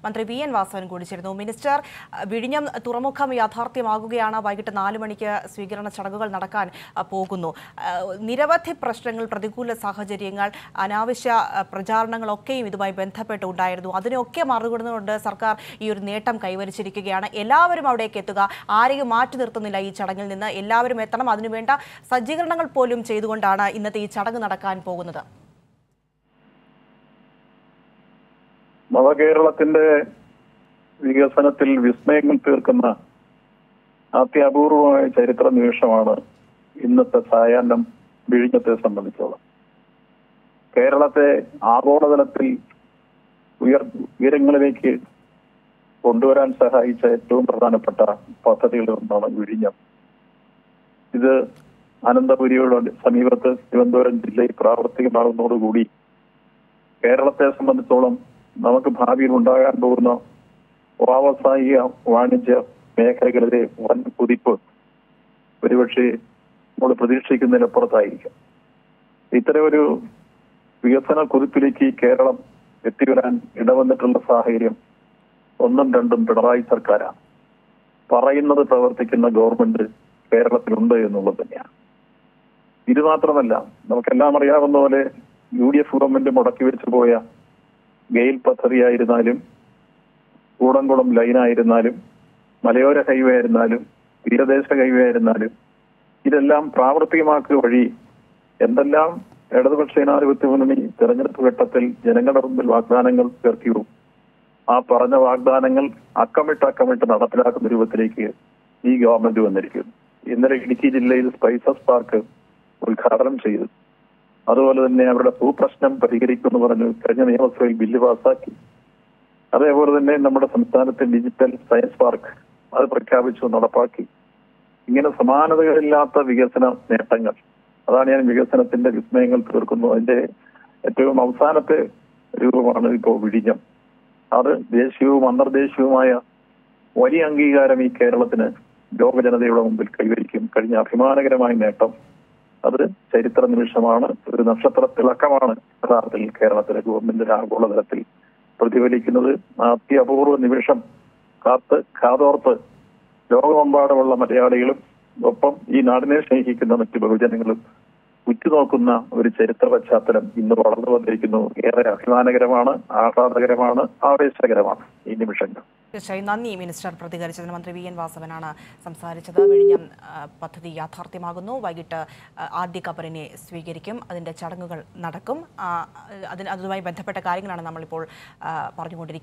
മന്ത്രി V N Vasavan കൂടി ചേരുന്നു മിനിസ്റ്റർ അഹ് വിഴിഞ്ഞം തുറമുഖം യാഥാർത്ഥ്യമാകുകയാണ് വൈകിട്ട് നാല് മണിക്ക് സ്വീകരണ ചടങ്ങുകൾ നടക്കാൻ അഹ് പോകുന്നു അഹ് നിരവധി പ്രശ്നങ്ങൾ പ്രതികൂല സാഹചര്യങ്ങൾ അനാവശ്യ അഹ് പ്രചാരണങ്ങളൊക്കെയും ഇതുമായി ബന്ധപ്പെട്ട് ഉണ്ടായിരുന്നു അതിനെയൊക്കെ മറികടന്നുകൊണ്ട് സർക്കാർ ഈ ഒരു നേട്ടം കൈവരിച്ചിരിക്കുകയാണ് എല്ലാവരും അവിടേക്ക് എത്തുക ആരെയും മാറ്റി നിർത്തുന്നില്ല ഈ ചടങ്ങിൽ നിന്ന് എല്ലാവരും എത്തണം അതിനുവേണ്ട സജ്ജീകരണങ്ങൾ പോലും ചെയ്തുകൊണ്ടാണ് ഇന്നത്തെ ഈ ചടങ്ങ് നടക്കാൻ പോകുന്നത് നവകേരളത്തിന്റെ വികസനത്തിൽ വിസ്മയങ്ങൾ തീർക്കുന്ന അത്യപൂർവമായ ചരിത്ര നിമിഷമാണ് ഇന്നത്തെ സായാഹ്നം വിഴിഞ്ഞത്തെ സംബന്ധിച്ചോളം കേരളത്തെ ആഗോളതലത്തിൽ ഉയർ ഉയരങ്ങളിലേക്ക് കൊണ്ടുവരാൻ സഹായിച്ച ഏറ്റവും പ്രധാനപ്പെട്ട പദ്ധതികളിൽ ഒന്നാണ് വിഴിഞ്ഞം ഇത് അനന്തപുരിയുടെ സമീപത്ത് തിരുവനന്തപുരം ജില്ലയിൽ പ്രാവർത്തികമാകുന്നതോടുകൂടി കേരളത്തെ സംബന്ധിച്ചോളം നമുക്ക് ഭാവിയിൽ ഉണ്ടാകാൻ പോകുന്ന വ്യാവസായിക വാണിജ്യ മേഖലകളിലെ വൻ കുതിപ്പ് ഒരുപക്ഷെ നമ്മൾ പ്രതീക്ഷിക്കുന്നതിനപ്പുറത്തായിരിക്കും ഇത്തരം ഒരു വികസന കുതിപ്പിലേക്ക് കേരളം എത്തിവരാൻ ഇടവന്നിട്ടുള്ള സാഹചര്യം ഒന്നും രണ്ടും പിണറായി സർക്കാരാണ് പറയുന്നത് പ്രവർത്തിക്കുന്ന ഗവൺമെന്റ് കേരളത്തിലുണ്ട് എന്നുള്ളത് തന്നെയാണ് ഇത് മാത്രമല്ല നമുക്കെല്ലാം അറിയാവുന്ന പോലെ യു ഡി എഫ് ഗവൺമെന്റ് മുടക്കി വെച്ചു പോയ ഗെയിൽ പദ്ധതിയായിരുന്നാലും കൂടംകുളം ലൈനായിരുന്നാലും മലയോര ഹൈവേ ആയിരുന്നാലും തീരദേശ ഹൈവേ ആയിരുന്നാലും ഇതെല്ലാം പ്രാവർത്തികമാക്കുക വഴി എന്തെല്ലാം ഇടതുപക്ഷ ജനാധിപത്യ മുന്നണി തെരഞ്ഞെടുപ്പ് ഘട്ടത്തിൽ ജനങ്ങളുടെ മുമ്പിൽ വാഗ്ദാനങ്ങൾ ഉയർത്തിയോ ആ പറഞ്ഞ വാഗ്ദാനങ്ങൾ അക്കമിട്ട് അക്കമിട്ട് നടപ്പിലാക്കുന്ന രൂപത്തിലേക്ക് ഈ ഗവൺമെന്റ് വന്നിരിക്കുന്നു ഇന്നലെ ഇടുക്കി ജില്ലയിൽ സ്പൈസസ് പാർക്ക് ഉദ്ഘാടനം ചെയ്തു അതുപോലെ തന്നെ അവരുടെ ഭൂപ്രശ്നം പരിഹരിക്കുമെന്ന് പറഞ്ഞു കഴിഞ്ഞ നിയമസഭയിൽ ബില്ല് പാസാക്കി അതേപോലെ തന്നെ നമ്മുടെ സംസ്ഥാനത്തെ ഡിജിറ്റൽ സയൻസ് പാർക്ക് അത് പ്രഖ്യാപിച്ചു നടപ്പാക്കി ഇങ്ങനെ സമാനതകളില്ലാത്ത വികസന നേട്ടങ്ങൾ അതാണ് ഞാൻ വികസനത്തിന്റെ വിസ്മയങ്ങൾ തീർക്കുന്നു അതിന്റെ ഏറ്റവും അവസാനത്തെ രൂപമാണ് ഇപ്പോൾ വിഴിഞ്ഞം അത് ദേശീയവും അന്തർദേശീയവുമായ വലിയ അംഗീകാരം ഈ കേരളത്തിന് ലോക ജനതയുടെ മുമ്പിൽ കൈവരിക്കും കഴിഞ്ഞ അഭിമാനകരമായ നേട്ടം അത് ചരിത്ര നിമിഷമാണ് ഒരു നക്ഷത്ര തിളക്കമാണ് യഥാർത്ഥത്തിൽ കേരളത്തിലെ ഗവൺമെന്റിന്റെ ആഗോളതലത്തിൽ പ്രതിഫലിക്കുന്നത് ആ അത്യപൂർവ നിമിഷം കാത്ത് കാതോർത്ത് ലോകമെമ്പാടുമുള്ള മലയാളികളും ഒപ്പം ഈ നാടിനെ സ്നേഹിക്കുന്ന മറ്റു ബഹുജനങ്ങളും ഉറ്റുനോക്കുന്ന ഒരു ചരിത്ര പശ്ചാത്തലം ഇന്ന് വളർന്നു വന്നിരിക്കുന്നു ഏറെ അഭിമാനകരമാണ് ആഹ്ലാദകരമാണ് ആവേശകരമാണ് ഈ നിമിഷങ്ങൾ തീർച്ചയായും നന്ദി മിനിസ്റ്റർ പ്രതികരിച്ചതിന് മന്ത്രി വി എൻ വാസവനാണ് സംസാരിച്ചത് വിഴിഞ്ഞം ആ, പദ്ധതി യാഥാർത്ഥ്യമാകുന്നു വൈകിട്ട് ആ, ആദ്യ കപ്പലിനെ സ്വീകരിക്കും അതിൻ്റെ ചടങ്ങുകൾ നടക്കും ആ, അതിന് അതുമായി ബന്ധപ്പെട്ട കാര്യങ്ങളാണ് നമ്മളിപ്പോൾ ആ, പറഞ്ഞുകൊണ്ടിരിക്കുന്നത്